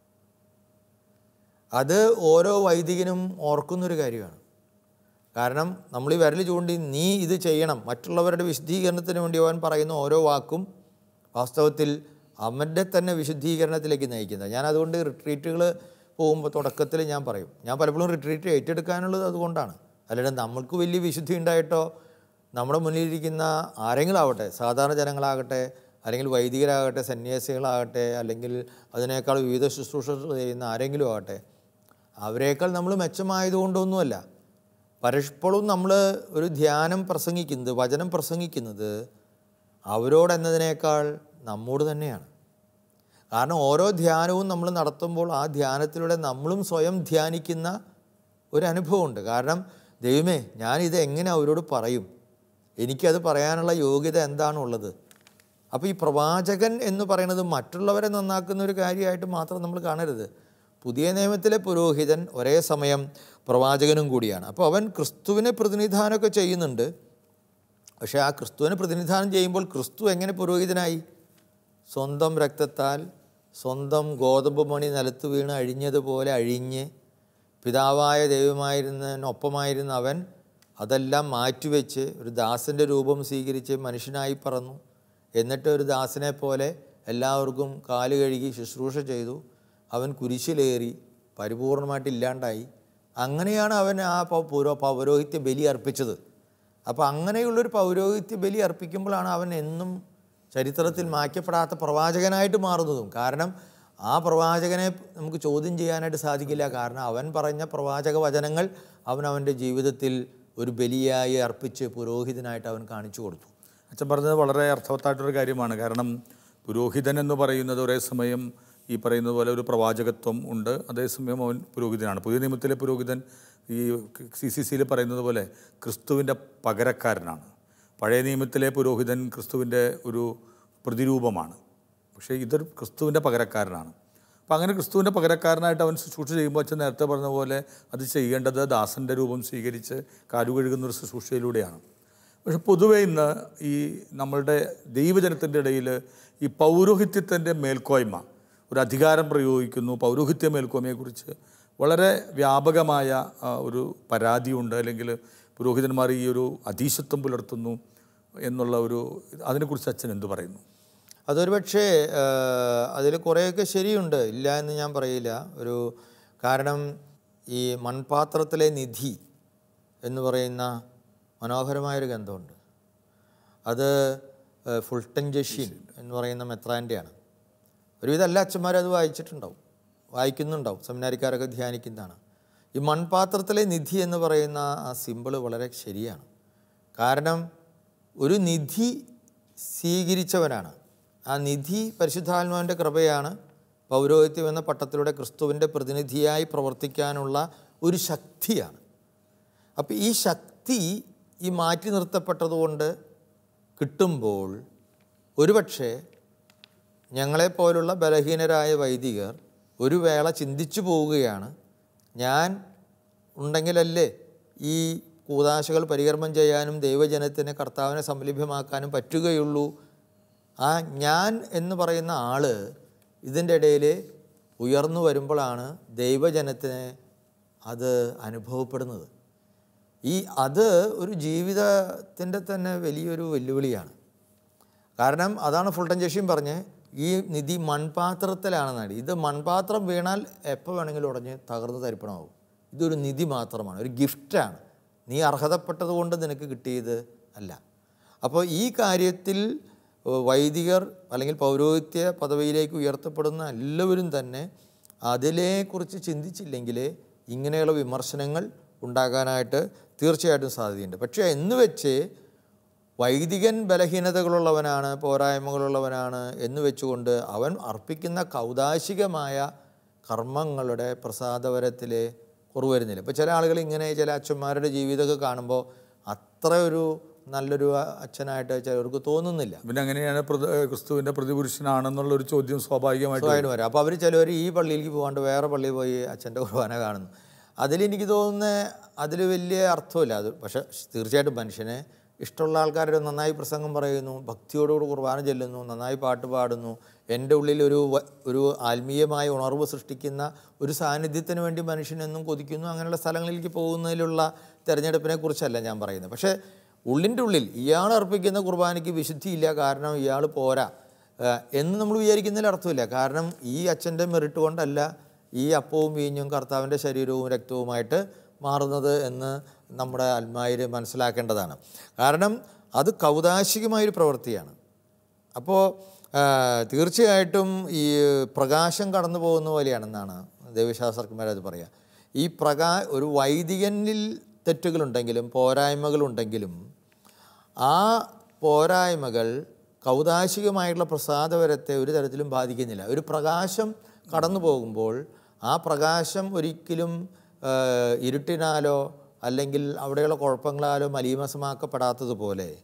അത് ഓരോ വൈദികനും ഓർക്കുന്നൊരു കാര്യമാണ് കാരണം നമ്മൾ ഈ വിരൽ ചൂണ്ടി നീ ഇത് ചെയ്യണം മറ്റുള്ളവരുടെ വിശുദ്ധീകരണത്തിന് വേണ്ടി അവൻ പറയുന്ന ഓരോ വാക്കും വാസ്തവത്തിൽ അവൻ്റെ തന്നെ വിശുദ്ധീകരണത്തിലേക്ക് നയിക്കുന്നത് ഞാൻ അതുകൊണ്ട് റിട്രീറ്റുകൾ പോകുമ്പോൾ തുടക്കത്തിൽ ഞാൻ പറയും ഞാൻ പലപ്പോഴും റിട്രീറ്റ് ഏറ്റെടുക്കാനുള്ളത് അതുകൊണ്ടാണ് അല്ലാണ്ട് നമ്മൾക്ക് വലിയ വിശുദ്ധി ഉണ്ടായിട്ടോ നമ്മുടെ മുന്നിലിരിക്കുന്ന ആരെങ്കിലും ആവട്ടെ സാധാരണ ജനങ്ങളാകട്ടെ അല്ലെങ്കിൽ വൈദികരാകട്ടെ സന്യാസികളാകട്ടെ അല്ലെങ്കിൽ അതിനേക്കാൾ വിവിധ ശുശ്രൂഷ ചെയ്യുന്ന ആരെങ്കിലും ആകട്ടെ അവരെക്കാൾ നമ്മൾ മെച്ചമായതുകൊണ്ടൊന്നുമല്ല പലപ്പോഴും നമ്മൾ ഒരു ധ്യാനം പ്രസംഗിക്കുന്നത് വചനം പ്രസംഗിക്കുന്നത് അവരോടെന്നതിനേക്കാൾ നമ്മോട് തന്നെയാണ് കാരണം ഓരോ ധ്യാനവും നമ്മൾ നടത്തുമ്പോൾ ആ ധ്യാനത്തിലൂടെ നമ്മളും സ്വയം ധ്യാനിക്കുന്ന ഒരു അനുഭവമുണ്ട് കാരണം ദൈവമേ ഞാനിത് എങ്ങനെ അവരോട് പറയും എനിക്കത് പറയാനുള്ള യോഗ്യത എന്താണുള്ളത് അപ്പോൾ ഈ പ്രവാചകൻ എന്ന് പറയുന്നത് മറ്റുള്ളവരെ നന്നാക്കുന്ന ഒരു കാര്യമായിട്ട് മാത്രം നമ്മൾ കാണരുത് പുതിയ നിയമത്തിലെ പുരോഹിതൻ ഒരേ സമയം പ്രവാചകനും കൂടിയാണ് അപ്പോൾ അവൻ ക്രിസ്തുവിനെ പ്രതിനിധാനമൊക്കെ ചെയ്യുന്നുണ്ട് പക്ഷേ ആ ക്രിസ്തുവിനെ പ്രതിനിധാനം ചെയ്യുമ്പോൾ ക്രിസ്തു എങ്ങനെ പുരോഹിതനായി സ്വന്തം രക്തത്താൽ സ്വന്തം ഗോതമ്പ് മണി നിലത്ത് വീണ് അഴിഞ്ഞതുപോലെ അഴിഞ്ഞ് പിതാവായ ദൈവമായിരുന്നതിനൊപ്പമായിരുന്ന അവൻ അതെല്ലാം മാറ്റിവെച്ച് ഒരു ദാസൻ്റെ രൂപം സ്വീകരിച്ച് മനുഷ്യനായി പറന്നു എന്നിട്ട് ഒരു ദാസനെ പോലെ എല്ലാവർക്കും കാല് കഴുകി ശുശ്രൂഷ ചെയ്തു അവൻ കുരിശിലേറി പരിപൂർണമായിട്ട് ഇല്ലാണ്ടായി അങ്ങനെയാണ് അവൻ ആ പൗ- പൗരോ പൗരോഹിത്യ ബലി അർപ്പിച്ചത് അപ്പോൾ അങ്ങനെയുള്ളൊരു പൗരോഹിത്യ ബലി അർപ്പിക്കുമ്പോഴാണ് അവൻ എന്നും ചരിത്രത്തിൽ മായ്ക്കപ്പെടാത്ത പ്രവാചകനായിട്ട് മാറുന്നതും കാരണം ആ പ്രവാചകനെ നമുക്ക് ചോദ്യം ചെയ്യാനായിട്ട് സാധിക്കില്ല കാരണം അവൻ പറഞ്ഞ പ്രവാചക വചനങ്ങൾ അവൻ അവൻ്റെ ജീവിതത്തിൽ ഒരു ബലിയായി അർപ്പിച്ച് പുരോഹിതനായിട്ട് അവൻ കാണിച്ചു കൊടുത്തു അച്ഛൻ പറഞ്ഞത് വളരെ അർത്ഥവത്തായിട്ടൊരു കാര്യമാണ് കാരണം പുരോഹിതൻ എന്ന് പറയുന്നത് ഒരേ സമയം ഈ പറയുന്നത് പോലെ ഒരു പ്രവാചകത്വം ഉണ്ട് അതേസമയം അവൻ പുരോഹിതനാണ് പുതിയ നിയമത്തിലെ പുരോഹിതൻ ഈ സി സി സിയിൽ പറയുന്നത് പോലെ ക്രിസ്തുവിൻ്റെ പകരക്കാരനാണ് പഴയ നിയമത്തിലെ പുരോഹിതൻ ക്രിസ്തുവിൻ്റെ ഒരു പ്രതിരൂപമാണ് പക്ഷേ ഇതൊരു ക്രിസ്തുവിൻ്റെ പകരക്കാരനാണ് അപ്പം അങ്ങനെ ക്രിസ്തുവിൻ്റെ പകരക്കാരനായിട്ട് അവൻ ശുശ്രൂഷ ചെയ്യുമ്പോൾ അച്ഛൻ നേരത്തെ പറഞ്ഞ പോലെ അത് ചെയ്യേണ്ടത് ദാസൻ്റെ രൂപം സ്വീകരിച്ച് കാലുകഴുകുന്ന ഒരു ശുശ്രൂഷയിലൂടെയാണ് പക്ഷെ പൊതുവെ ഇന്ന് ഈ നമ്മളുടെ ദൈവജനത്തിൻ്റെ ഇടയിൽ ഈ പൗരോഹിത്യത്തിൻ്റെ മേൽക്കോയ്മ ഒരു അധികാരം പ്രയോഗിക്കുന്നു പൗരോഹിത്യ മേൽക്കോയ്മയെക്കുറിച്ച് വളരെ വ്യാപകമായ ആ, ഒരു പരാതിയുണ്ട് അല്ലെങ്കിൽ പുരോഹിതന്മാർ ഈ ഒരു അധീശത്വം പുലർത്തുന്നു എന്നുള്ള ഒരു അതിനെക്കുറിച്ച് അച്ഛൻ എന്ത് പറയുന്നു അതൊരു പക്ഷേ അതിൽ കുറേയൊക്കെ ശരിയുണ്ട് ഇല്ല എന്ന് ഞാൻ പറയില്ല ഒരു കാരണം ഈ മൺപാത്രത്തിലെ നിധി എന്ന് പറയുന്ന മനോഹരമായൊരു ഗന്ധമുണ്ട് അത് ഏഹ്, ഫുൾട്ടൻ ജഷീൻ എന്ന് പറയുന്ന മെത്രാൻ്റെയാണ് ഒരുവിധം എല്ലാ അച്ഛന്മാരും അത് വായിച്ചിട്ടുണ്ടാവും വായിക്കുന്നുണ്ടാവും സെമിനാരിക്കാരൊക്കെ ധ്യാനിക്കുന്നതാണ് ഈ മൺപാത്രത്തിലെ നിധി എന്ന് പറയുന്ന ആ സിമ്പിൾ വളരെ ശരിയാണ് കാരണം ഒരു നിധി സ്വീകരിച്ചവനാണ് ആ നിധി പരിശുദ്ധാത്മാവിൻ്റെ കൃപയാണ് പൗരോഹിത്യം എന്ന പട്ടത്തിലൂടെ ക്രിസ്തുവിൻ്റെ പ്രതിനിധിയായി പ്രവർത്തിക്കാനുള്ള ഒരു ശക്തിയാണ് അപ്പോൾ ഈ ശക്തി ഈ മാറ്റി നിർത്തപ്പെട്ടതുകൊണ്ട് കിട്ടുമ്പോൾ ഒരുപക്ഷെ ഞങ്ങളെപ്പോലുള്ള ബലഹീനരായ വൈദികർ ഒരു വേള ചിന്തിച്ചു പോവുകയാണ് ഞാൻ ഉണ്ടെങ്കിലല്ലേ ഈ കൂതാശകൾ പരികർമ്മം ചെയ്യാനും ദൈവജനത്തിന് കർത്താവിനെ സംലഭ്യമാക്കാനും പറ്റുകയുള്ളൂ ആ ഞാൻ എന്ന് പറയുന്ന ആൾ ഇതിൻ്റെ ഇടയിൽ ഉയർന്നു വരുമ്പോഴാണ് ദൈവജനത്തിന് അത് അനുഭവപ്പെടുന്നത് ഈ അത് ഒരു ജീവിതത്തിൻ്റെ തന്നെ വലിയൊരു വെല്ലുവിളിയാണ് കാരണം അതാണ് ഫുൾട്ടൻ ജഷിയും പറഞ്ഞ് ഈ നിധി മൺപാത്രത്തിലാണെന്നാണ് ഇത് മൺപാത്രം വീണാൽ എപ്പോൾ വേണമെങ്കിലും ഉടഞ്ഞ് തകർന്ന് തരിപ്പണമാവും ഇതൊരു നിധി മാത്രമാണ് ഒരു ഗിഫ്റ്റാണ് നീ അർഹതപ്പെട്ടത് കൊണ്ട് നിനക്ക് കിട്ടിയത് അല്ല അപ്പോൾ ഈ കാര്യത്തിൽ ഏഹ്, വൈദികർ അല്ലെങ്കിൽ പൗരോഹിത്യ പദവിയിലേക്ക് ഉയർത്തപ്പെടുന്ന എല്ലാവരും തന്നെ അതിനെക്കുറിച്ച് ചിന്തിച്ചില്ലെങ്കിൽ ഇങ്ങനെയുള്ള വിമർശനങ്ങൾ ഉണ്ടാകാനായിട്ട് തീർച്ചയായിട്ടും സാധ്യതയുണ്ട് പക്ഷേ എന്ന് വെച്ച് വൈദികൻ ബലഹീനതകളുള്ളവനാണ് പോരായ്മകളുള്ളവനാണ് എന്ന് വെച്ചുകൊണ്ട് അവൻ അർപ്പിക്കുന്ന കൗതാശികമായ കർമ്മങ്ങളുടെ പ്രസാദവരത്തിലെ കുറവ് വരുന്നില്ല ഇപ്പോൾ ചില ആളുകൾ ഇങ്ങനെ ചില അച്ഛന്മാരുടെ ജീവിതമൊക്കെ കാണുമ്പോൾ അത്ര ഒരു നല്ലൊരു അച്ഛനായിട്ട് ചിലർക്ക് തോന്നുന്നില്ല പിന്നെ അങ്ങനെയാണ് പ്രതി- ക്രിസ്തുവിൻ്റെ പ്രതിപുരുഷനാണെന്നുള്ള ഒരു ചോദ്യം സ്വാഭാവികമായിട്ട് ആയിട്ട് വരാം അപ്പോൾ അവർ ചിലവർ ഈ പള്ളിയിലേക്ക് പോകാണ്ട് വേറെ പള്ളിയിൽ പോയി അച്ഛൻ്റെ കുർബാന കാണുന്നു അതിലെനിക്ക് തോന്നുന്ന അതിൽ വലിയ അർത്ഥമില്ല അത് പക്ഷേ തീർച്ചയായിട്ടും മനുഷ്യനെ ഇഷ്ടമുള്ള ആൾക്കാർ നന്നായി പ്രസംഗം പറയുന്നു ഭക്തിയോടുകൂടി കുർബാന ചെല്ലുന്നു നന്നായി പാട്ട് പാടുന്നു എൻ്റെ ഉള്ളിൽ ഒരു വ- ഒരു ആത്മീയമായ ഉണർവ് സൃഷ്ടിക്കുന്ന ഒരു സാന്നിധ്യത്തിന് വേണ്ടി മനുഷ്യനെന്നും കൊതിക്കുന്നു അങ്ങനെയുള്ള സ്ഥലങ്ങളിലേക്ക് പോകുന്നതിലുള്ള തിരഞ്ഞെടുപ്പിനെ കുറിച്ചല്ല ഞാൻ പറയുന്നത് പക്ഷേ ഉള്ളിൻ്റെ ഉള്ളിൽ ഇയാൾ അർപ്പിക്കുന്ന കുർബാനയ്ക്ക് വിശുദ്ധിയില്ല കാരണം ഇയാൾ പോരാ ഏഹ് എന്ന് നമ്മൾ വിചാരിക്കുന്നതിൽ അർത്ഥമില്ല കാരണം ഈ അച്ഛൻ്റെ മെറിറ്റ് കൊണ്ടല്ല ഈ അപ്പവും വീഞ്ഞും കർത്താവിൻ്റെ ശരീരവും രക്തവുമായിട്ട് മാറുന്നത് എന്ന് നമ്മുടെ ആത്മാവിൽ മനസ്സിലാക്കേണ്ടതാണ് കാരണം അത് കൗതാശികമായൊരു പ്രവൃത്തിയാണ് അപ്പോൾ തീർച്ചയായിട്ടും ഈ പ്രകാശം കടന്നു പോകുന്ന പോലെയാണെന്നാണ് ദൈവശാസ്ത്രജ്ഞന്മാരത് പറയുക ഈ പ്രകാ ഒരു വൈദികനിൽ തെറ്റുകളുണ്ടെങ്കിലും പോരായ്മകളുണ്ടെങ്കിലും ആ പോരായ്മകൾ കൗതാശികമായിട്ടുള്ള പ്രസാദവരത്തെ ഒരു തരത്തിലും ബാധിക്കുന്നില്ല ഒരു പ്രകാശം കടന്നു പോകുമ്പോൾ ആ പ്രകാശം ഒരിക്കലും ആ, ഇരുട്ടിനാലോ അല്ലെങ്കിൽ അവിടെയുള്ള കുഴപ്പങ്ങളാലോ മലീമസമാക്കപ്പെടാത്തതുപോലെ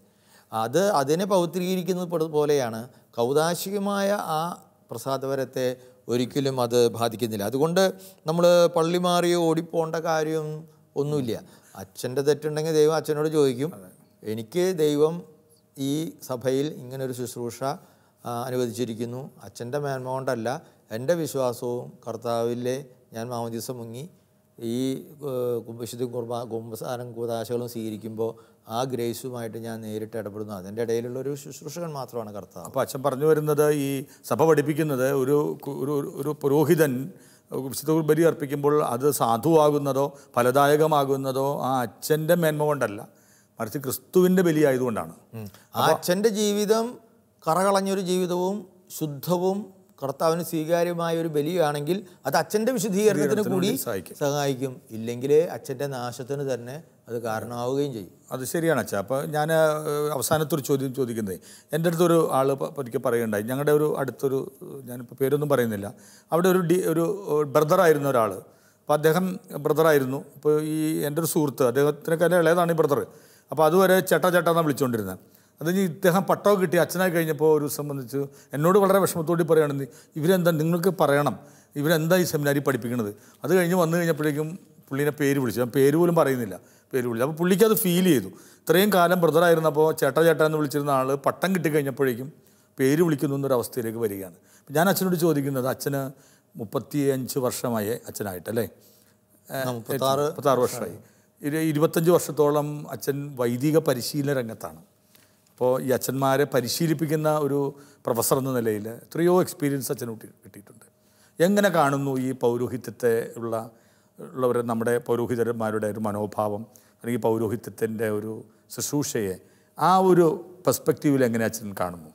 അത് അതിനെ പൗത്രീകരിക്കുന്നത് പോലെ- പോലെയാണ് കൗതാശികമായ ആ പ്രസാദവരത്തെ ഒരിക്കലും അത് ബാധിക്കുന്നില്ല അതുകൊണ്ട് നമ്മൾ പള്ളി മാറി ഓടിപ്പോണ്ട കാര്യം ഒന്നുമില്ല അച്ഛൻ്റെ തെറ്റുണ്ടെങ്കിൽ ദൈവം അച്ഛനോട് ചോദിക്കും എനിക്ക് ദൈവം ഈ സഭയിൽ ഇങ്ങനൊരു ശുശ്രൂഷ ആ, അനുവദിച്ചിരിക്കുന്നു അച്ഛൻ്റെ മേന്മ കൊണ്ടല്ല എൻ്റെ വിശ്വാസവും കർത്താവിലെ ഞാൻ മാമോദീസം മുങ്ങി ഈ ഏഹ്, വിശുദ്ധ കുർബാ കുംഭസാരം കൂതാശകളും സ്വീകരിക്കുമ്പോൾ ആ ഗ്രേസുമായിട്ട് ഞാൻ നേരിട്ട് ഇടപെടുന്നു അതിൻ്റെ ഇടയിലുള്ള ഒരു ശുശ്രൂഷകൻ മാത്രമാണ് കർത്താവ് അപ്പോൾ അച്ഛൻ പറഞ്ഞു വരുന്നത് ഈ സഭ പഠിപ്പിക്കുന്നത് ഒരു കു- ഒരു ഒരു പുരോഹിതൻ വിശുദ്ധ ബലി അർപ്പിക്കുമ്പോൾ അത് സാധുവാകുന്നതോ ഫലദായകമാകുന്നതോ ആ അച്ഛൻ്റെ മേന്മ കൊണ്ടല്ല മറിച്ച് ക്രിസ്തുവിൻ്റെ ബലി ആയതുകൊണ്ടാണ് ആ അച്ഛൻ്റെ ജീവിതം കറകളഞ്ഞൊരു ജീവിതവും ശുദ്ധവും കർത്താവിന് സ്വീകാര്യമായ ഒരു ബലിയാണെങ്കിൽ അത് അച്ഛൻ്റെ വിശുദ്ധീകരണത്തിന് കൂടി സഹായിക്കും. സഹായിക്കും ഇല്ലെങ്കിൽ അച്ഛൻ്റെ നാശത്തിന് തന്നെ അത് കാരണമാവുകയും ചെയ്യും അത് ശരിയാണ് അച്ഛാ അപ്പോൾ ഞാൻ അവസാനത്തൊരു ചോദ്യം ചോദിക്കുന്നത് എൻ്റെ അടുത്തൊരു ആൾ ഒരിക്കൽ പറയുണ്ടായി ഞങ്ങളുടെ ഒരു അടുത്തൊരു ഞാനിപ്പോൾ പേരൊന്നും പറയുന്നില്ല അവിടെ ഒരു ഡി ഒരു ബ്രദറായിരുന്ന ഒരാൾ അപ്പോൾ അദ്ദേഹം ബ്രദറായിരുന്നു ഇപ്പോൾ ഈ എൻ്റെ ഒരു സുഹൃത്ത് അദ്ദേഹത്തിനൊക്കെ ഇളയതാണ് ഈ ബ്രദർ അപ്പോൾ അതുവരെ ചേട്ടാ ചേട്ടാ എന്നാണ് വിളിച്ചുകൊണ്ടിരുന്നത് അത് കഴിഞ്ഞ് ഇദ്ദേഹം പട്ടം കിട്ടി അച്ഛനായി കഴിഞ്ഞപ്പോൾ ഒരു സംബന്ധിച്ച് എന്നോട് വളരെ വിഷമത്തോടെ പറയുകയാണെന്ന് ഇവരെന്താ നിങ്ങൾക്ക് പറയണം ഇവരെന്താ ഈ സെമിനാരി പഠിപ്പിക്കുന്നത് അത് കഴിഞ്ഞ് വന്നു കഴിഞ്ഞപ്പോഴേക്കും പുള്ളീനെ പേര് വിളിച്ചു ഞാൻ പേര് പോലും പറയുന്നില്ല പേര് വിളിച്ചു അപ്പോൾ പുള്ളിക്ക് അത് ഫീൽ ചെയ്തു ഇത്രയും കാലം ബ്രദറായിരുന്നപ്പോൾ ചേട്ടാ ചേട്ടാ എന്ന് വിളിച്ചിരുന്ന ആൾ പട്ടം കിട്ടിക്കഴിഞ്ഞപ്പോഴേക്കും പേര് വിളിക്കുന്നു എന്നൊരവസ്ഥയിലേക്ക് വരികയാണ് അപ്പോൾ ഞാൻ അച്ഛനോട് ചോദിക്കുന്നത് അച്ഛന് മുപ്പത്തി അഞ്ച് വർഷമായി അച്ഛനായിട്ടല്ലേ മുപ്പത്താറ് മുപ്പത്താറ് വർഷമായി ഇരു ഇരുപത്തഞ്ച് വർഷത്തോളം അച്ഛൻ വൈദിക പരിശീലന രംഗത്താണ് അപ്പോൾ ഈ അച്ഛന്മാരെ പരിശീലിപ്പിക്കുന്ന ഒരു പ്രൊഫസർ എന്ന നിലയിൽ എത്രയോ എക്സ്പീരിയൻസ് അച്ഛന് കിട്ടി- കിട്ടിയിട്ടുണ്ട് എങ്ങനെ കാണുന്നു ഈ പൗരോഹിത്യത്തെ ഉള്ള ഉള്ളവരെ നമ്മുടെ പൗരോഹിതന്മാരുടെ ഒരു മനോഭാവം അല്ലെങ്കിൽ പൗരോഹിത്യത്തിൻ്റെ ഒരു ശുശ്രൂഷയെ ആ ഒരു പെർസ്പെക്റ്റീവിൽ എങ്ങനെ അച്ഛൻ കാണുന്നു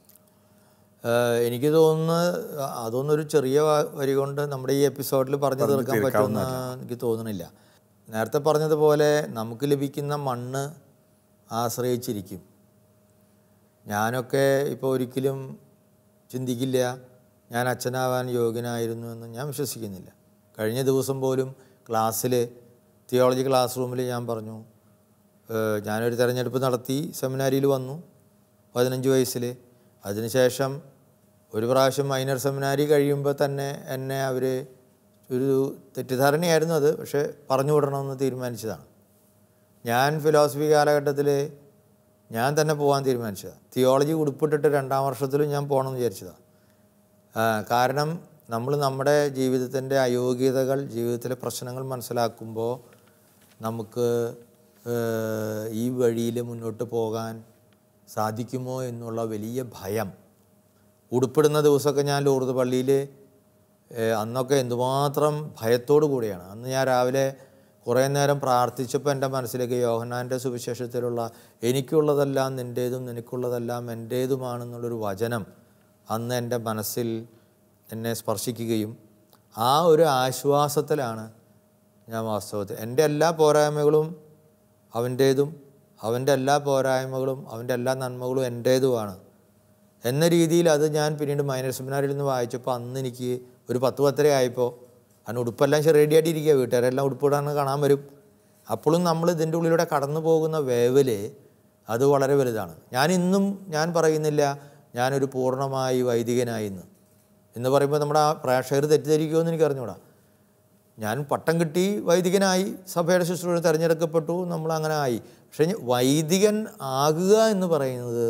ഏഹ് എനിക്ക് തോന്നുന്നത് അതൊന്നും ഒരു ചെറിയ വ- വരി കൊണ്ട് നമ്മുടെ ഈ എപ്പിസോഡിൽ പറഞ്ഞു തീർക്കാൻ പറ്റുമെന്ന് എനിക്ക് തോന്നുന്നില്ല നേരത്തെ പറഞ്ഞതുപോലെ നമുക്ക് ലഭിക്കുന്ന മണ്ണ് ആശ്രയിച്ചിരിക്കും ഞാനൊക്കെ ഇപ്പോൾ ഒരിക്കലും ചിന്തിക്കില്ല ഞാൻ അച്ഛനാവാൻ യോഗ്യനായിരുന്നു എന്ന് ഞാൻ വിശ്വസിക്കുന്നില്ല കഴിഞ്ഞ ദിവസം പോലും ക്ലാസ്സിൽ തിയോളജി ക്ലാസ് റൂമിൽ ഞാൻ പറഞ്ഞു ഏഹ് ഞാനൊരു തിരഞ്ഞെടുപ്പ് നടത്തി സെമിനാരിയിൽ വന്നു പതിനഞ്ച് വയസ്സിൽ അതിനുശേഷം ഒരു പ്രാവശ്യം മൈനർ സെമിനാരി കഴിയുമ്പോൾ തന്നെ എന്നെ അവർ ഒരു തെറ്റിദ്ധാരണയായിരുന്നു അത് പക്ഷേ പറഞ്ഞു വിടണമെന്ന് തീരുമാനിച്ചതാണ് ഞാൻ ഫിലോസഫി കാലഘട്ടത്തിൽ ഞാൻ തന്നെ പോകാൻ തീരുമാനിച്ചതാണ് തിയോളജി ഉടുപ്പിട്ടിട്ട് രണ്ടാം വർഷത്തിലും ഞാൻ പോകണമെന്ന് വിചാരിച്ചതാണ് ആ, കാരണം നമ്മൾ നമ്മുടെ ജീവിതത്തിൻ്റെ അയോഗ്യതകൾ ജീവിതത്തിലെ പ്രശ്നങ്ങൾ മനസ്സിലാക്കുമ്പോൾ നമുക്ക് ഏഹ്, ഈ വഴിയിൽ മുന്നോട്ട് പോകാൻ സാധിക്കുമോ എന്നുള്ള വലിയ ഭയം ഉടുപ്പിടുന്ന ദിവസമൊക്കെ ഞാൻ ലൂർദ് പള്ളിയിൽ അന്നൊക്കെ എന്തുമാത്രം ഭയത്തോടു കൂടിയാണ് അന്ന് ഞാൻ രാവിലെ കുറേ നേരം പ്രാർത്ഥിച്ചപ്പോൾ എൻ്റെ മനസ്സിലേക്ക് യോഹന്നാൻ്റെ സുവിശേഷത്തിലുള്ള എനിക്കുള്ളതെല്ലാം നിൻ്റേതും നിനക്കുള്ളതെല്ലാം എൻ്റേതുമാണെന്നുള്ളൊരു വചനം അന്ന് എൻ്റെ മനസ്സിൽ എന്നെ സ്പർശിക്കുകയും ആ ഒരു ആശ്വാസത്തിലാണ് ഞാൻ വാസ്തവത്തിൽ എൻ്റെ എല്ലാ പോരായ്മകളും അവൻ്റേതും അവൻ്റെ എല്ലാ പോരായ്മകളും അവൻ്റെ എല്ലാ നന്മകളും എൻ്റേതുമാണ് എന്ന രീതിയിൽ അത് ഞാൻ പിന്നീട് മൈനർ സെമിനാറിൽ നിന്ന് വായിച്ചപ്പോൾ അന്ന് എനിക്ക് ഒരു പത്ത് പത്തര ആയപ്പോൾ അന്ന് ഉടുപ്പെല്ലാം റെഡി ആയിട്ടിരിക്കുക വീട്ടുകാരെല്ലാം ഉടുപ്പിടാന്ന് കാണാൻ വരും അപ്പോഴും നമ്മൾ ഇതിൻ്റെ ഉള്ളിലൂടെ കടന്നു പോകുന്ന വേവല് അത് വളരെ വലുതാണ് ഞാൻ ഇന്നും ഞാൻ പറയുന്നില്ല ഞാനൊരു പൂർണ്ണമായി വൈദികനായി ഇന്ന് എന്ന് പറയുമ്പോൾ നമ്മുടെ ആ പ്രേക്ഷകർ തെറ്റിദ്ധരിക്കുമോ എന്ന് എനിക്ക് അറിഞ്ഞൂടാ ഞാൻ പട്ടം കിട്ടി വൈദികനായി സഭയുടെ ശുശ്രൂഷ തിരഞ്ഞെടുക്കപ്പെട്ടു നമ്മൾ അങ്ങനെ ആയി പക്ഷേ ഇനി വൈദികൻ ആകുക എന്ന് പറയുന്നത്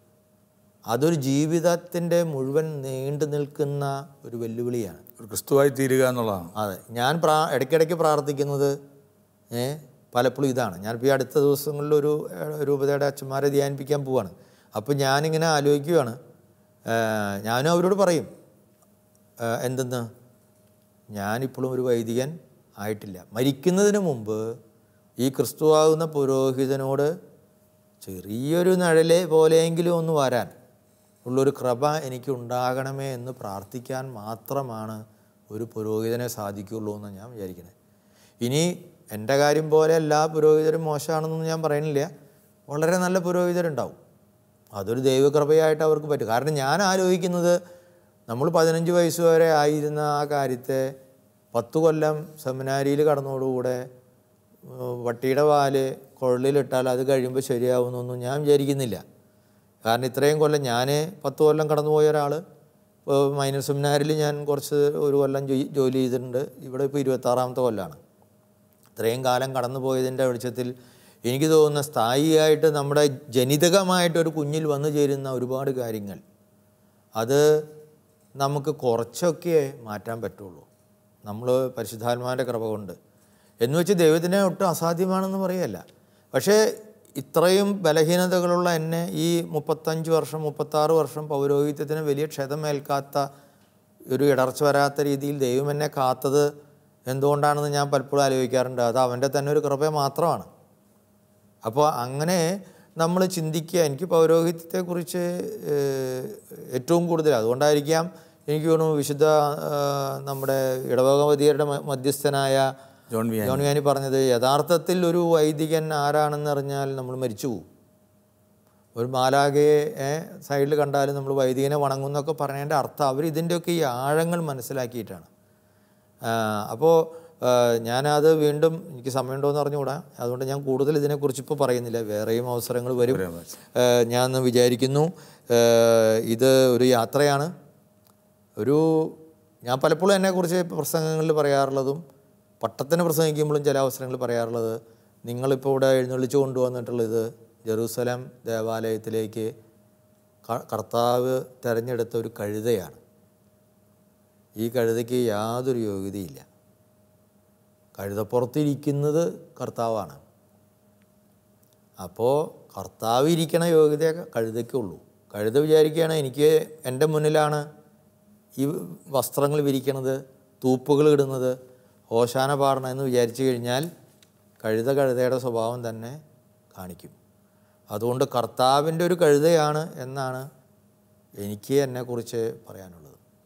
അതൊരു ജീവിതത്തിൻ്റെ മുഴുവൻ നീണ്ടു നിൽക്കുന്ന ഒരു വെല്ലുവിളിയാണ് ഒരു ക്രിസ്തുവായി തീരുക എന്നുള്ളതാണ് അതെ ഞാൻ പ്രാ ഇടയ്ക്കിടയ്ക്ക് പ്രാർത്ഥിക്കുന്നത് ഏ പലപ്പോഴും ഇതാണ് ഞാനിപ്പോൾ ഈ അടുത്ത ദിവസങ്ങളിൽ ഒരു ഏഹ്, രൂപതയുടെ അച്ഛന്മാരെ ധ്യാനിപ്പിക്കാൻ പോവാണ് അപ്പോൾ ഞാനിങ്ങനെ ആലോചിക്കുകയാണ് ഏഹ്, ഞാനും അവരോട് പറയും ഏഹ്, എന്തെന്ന് ഞാനിപ്പോഴും ഒരു വൈദികൻ ആയിട്ടില്ല മരിക്കുന്നതിന് മുമ്പ് ഈ ക്രിസ്തുവാകുന്ന പുരോഹിതനോട് ചെറിയൊരു നിഴലെ പോലെയെങ്കിലും ഒന്ന് വരാൻ ഉള്ളൊരു കൃപ എനിക്ക് ഉണ്ടാകണമേ എന്ന് പ്രാർത്ഥിക്കാൻ മാത്രമാണ് ഒരു പുരോഹിതനെ സാധിക്കുള്ളൂ എന്ന് ഞാൻ വിചാരിക്കുന്നത് ഇനി എൻ്റെ കാര്യം പോലെ എല്ലാ പുരോഹിതരും മോശമാണെന്നൊന്നും ഞാൻ പറയുന്നില്ല വളരെ നല്ല പുരോഹിതരുണ്ടാവും അതൊരു ദൈവകൃപയായിട്ട് അവർക്ക് പറ്റും കാരണം ഞാൻ ആലോചിക്കുന്നത് നമ്മൾ പതിനഞ്ച് വയസ്സ് വരെ ആയിരുന്ന ആ കാര്യത്തെ പത്ത് കൊല്ലം സെമിനാരിയിൽ കടന്നതോടുകൂടെ ഏഹ് വട്ടിയുടെ വാല് കുഴലിലിട്ടാൽ അത് കഴിയുമ്പോൾ ശരിയാവുമെന്നൊന്നും ഞാൻ വിചാരിക്കുന്നില്ല കാരണം ഇത്രയും കൊല്ലം ഞാൻ പത്ത് കൊല്ലം കടന്നുപോയ ഒരാൾ ഇപ്പോൾ മൈനർ സെമിനാരിൽ ഞാൻ കുറച്ച് ഒരു കൊല്ലം ജോയി- ജോലി ചെയ്തിട്ടുണ്ട് ഇവിടെ ഇപ്പോൾ ഇരുപത്താറാമത്തെ കൊല്ലമാണ് ഇത്രയും കാലം കടന്നു പോയതിൻ്റെ വെളിച്ചത്തിൽ എനിക്ക് തോന്നുന്ന സ്ഥായിയായിട്ട് നമ്മുടെ ജനിതകമായിട്ട് ഒരു കുഞ്ഞിൽ വന്നു ചേരുന്ന ഒരുപാട് കാര്യങ്ങൾ അത് നമുക്ക് കുറച്ചൊക്കെ മാറ്റാൻ പറ്റുള്ളൂ നമ്മൾ പരിശുദ്ധാത്മാവിൻ്റെ കൃപ കൊണ്ട് എന്ന് വെച്ച് ദൈവത്തിനെ ഒട്ടും അസാധ്യമാണെന്ന് പറയല്ല പക്ഷേ ഇത്രയും ബലഹീനതകളുള്ള എന്നെ ഈ മുപ്പത്തഞ്ച് വർഷം മുപ്പത്താറ് വർഷം പൗരോഹിത്യത്തിന് വലിയ ക്ഷതമേൽക്കാത്ത ഒരു ഇടർച്ച വരാത്ത രീതിയിൽ ദൈവം എന്നെ കാത്തത് എന്തുകൊണ്ടാണെന്ന് ഞാൻ പലപ്പോഴും ആലോചിക്കാറുണ്ട് അത് അവൻ്റെ തന്നെ ഒരു കൃപ മാത്രമാണ് അപ്പോൾ അങ്ങനെ നമ്മൾ ചിന്തിക്കുക എനിക്ക് പൗരോഹിത്യത്തെക്കുറിച്ച് ഏഹ്, ഏറ്റവും കൂടുതൽ അതുകൊണ്ടായിരിക്കാം എനിക്ക് തോന്നുന്നു വിശുദ്ധ ആ, നമ്മുടെ ഇടവകവതിയരുടെ മ- മധ്യസ്ഥനായ ജോൺ വി ജോൺ വ്യാനി പറഞ്ഞത് യഥാർത്ഥത്തിൽ ഒരു വൈദികൻ ആരാണെന്ന് അറിഞ്ഞാൽ നമ്മൾ മരിച്ചു പോകും ഒരു മാലാകയെ സൈഡിൽ കണ്ടാലും നമ്മൾ വൈദികനെ വണങ്ങുന്നൊക്കെ പറഞ്ഞതിൻ്റെ അർത്ഥം അവർ ഇതിൻ്റെയൊക്കെ ഈ ആഴങ്ങൾ മനസ്സിലാക്കിയിട്ടാണ് അപ്പോൾ ഞാനത് വീണ്ടും എനിക്ക് സമയമുണ്ടോയെന്ന് അറിഞ്ഞുകൂടാ അതുകൊണ്ട് ഞാൻ കൂടുതൽ ഇതിനെക്കുറിച്ച് ഇപ്പോൾ പറയുന്നില്ല വേറെയും അവസരങ്ങൾ വരും ആ, ഞാൻ വിചാരിക്കുന്നു ആ, ഇത് ഒരു യാത്രയാണ് ഒരു ഞാൻ പലപ്പോഴും എന്നെക്കുറിച്ച് പ്രസംഗങ്ങളിൽ പറയാറുള്ളതും പട്ടത്തിന് പ്രസംഗിക്കുമ്പോഴും ചില അവസരങ്ങളിൽ പറയാറുള്ളത് നിങ്ങളിപ്പോൾ ഇവിടെ എഴുന്നള്ളിച്ചു കൊണ്ടുവന്നിട്ടുള്ളത് ജെറൂസലം ദേവാലയത്തിലേക്ക് ക- കർത്താവ് തിരഞ്ഞെടുത്ത ഒരു കഴുതയാണ് ഈ കഴുതയ്ക്ക് യാതൊരു യോഗ്യതയില്ല കഴുതപ്പുറത്തിരിക്കുന്നത് കർത്താവാണ് അപ്പോൾ കർത്താവ് ഇരിക്കണ യോഗ്യത കഴുതയ്ക്കുള്ളൂ കഴുത വിചാരിക്കുകയാണ് എനിക്ക് എൻ്റെ മുന്നിലാണ് ഈ വസ്ത്രങ്ങൾ വിരിക്കണത് തൂപ്പുകൾ ഇടുന്നത് ഓശാന പാടണം എന്ന് വിചാരിച്ചു കഴിഞ്ഞാൽ കഴുത കഴുതയുടെ സ്വഭാവം തന്നെ കാണിക്കും അതുകൊണ്ട് കർത്താവിൻ്റെ ഒരു കഴുതയാണ് എന്നാണ് എനിക്ക് എന്നെക്കുറിച്ച് പറയാനുള്ളത്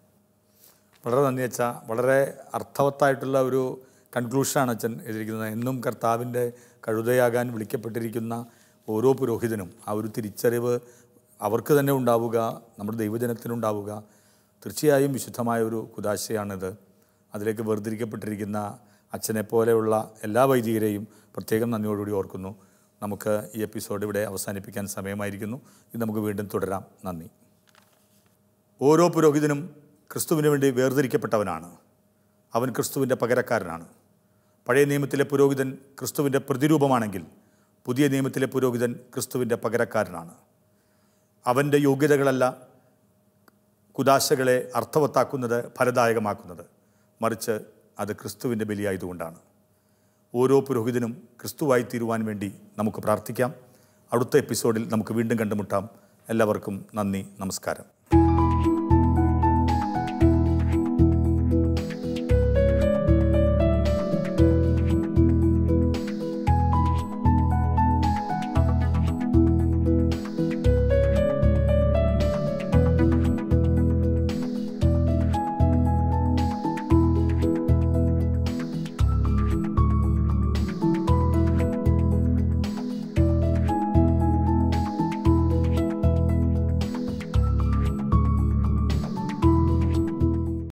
വളരെ നന്ദി അച്ഛ വളരെ അർത്ഥവത്തായിട്ടുള്ള ഒരു കൺക്ലൂഷനാണ് അച്ഛൻ എഴുതിയിരിക്കുന്നത് എന്നും കർത്താവിൻ്റെ കഴുതയാകാൻ വിളിക്കപ്പെട്ടിരിക്കുന്ന ഓരോ പുരോഹിതനും ആ ഒരു തിരിച്ചറിവ് അവർക്ക് തന്നെ ഉണ്ടാവുക നമ്മുടെ ദൈവജനത്തിനുണ്ടാവുക തീർച്ചയായും വിശുദ്ധമായ ഒരു കുതാശയാണിത് അതിലേക്ക് വേർതിരിക്കപ്പെട്ടിരിക്കുന്ന അച്ഛനെ പോലെയുള്ള എല്ലാ വൈദികരെയും പ്രത്യേകം നന്ദിയോടുകൂടി ഓർക്കുന്നു നമുക്ക് ഈ എപ്പിസോഡ് ഇവിടെ അവസാനിപ്പിക്കാൻ സമയമായിരിക്കുന്നു ഇത് നമുക്ക് വീണ്ടും തുടരാം നന്ദി ഓരോ പുരോഹിതനും ക്രിസ്തുവിന് വേണ്ടി വേർതിരിക്കപ്പെട്ടവനാണ് അവൻ ക്രിസ്തുവിൻ്റെ പകരക്കാരനാണ് പഴയ നിയമത്തിലെ പുരോഹിതൻ ക്രിസ്തുവിൻ്റെ പ്രതിരൂപമാണെങ്കിൽ പുതിയ നിയമത്തിലെ പുരോഹിതൻ ക്രിസ്തുവിൻ്റെ പകരക്കാരനാണ് അവൻ്റെ യോഗ്യതകളല്ല കുദാശകളെ അർത്ഥവത്താക്കുന്നത് ഫലദായകമാക്കുന്നത് മറിച്ച് അത് ക്രിസ്തുവിൻ്റെ ബലിയായതുകൊണ്ടാണ് ഓരോ പുരോഹിതനും ക്രിസ്തുവായി തീരുവാൻ വേണ്ടി നമുക്ക് പ്രാർത്ഥിക്കാം അടുത്ത എപ്പിസോഡിൽ നമുക്ക് വീണ്ടും കണ്ടുമുട്ടാം എല്ലാവർക്കും നന്ദി നമസ്കാരം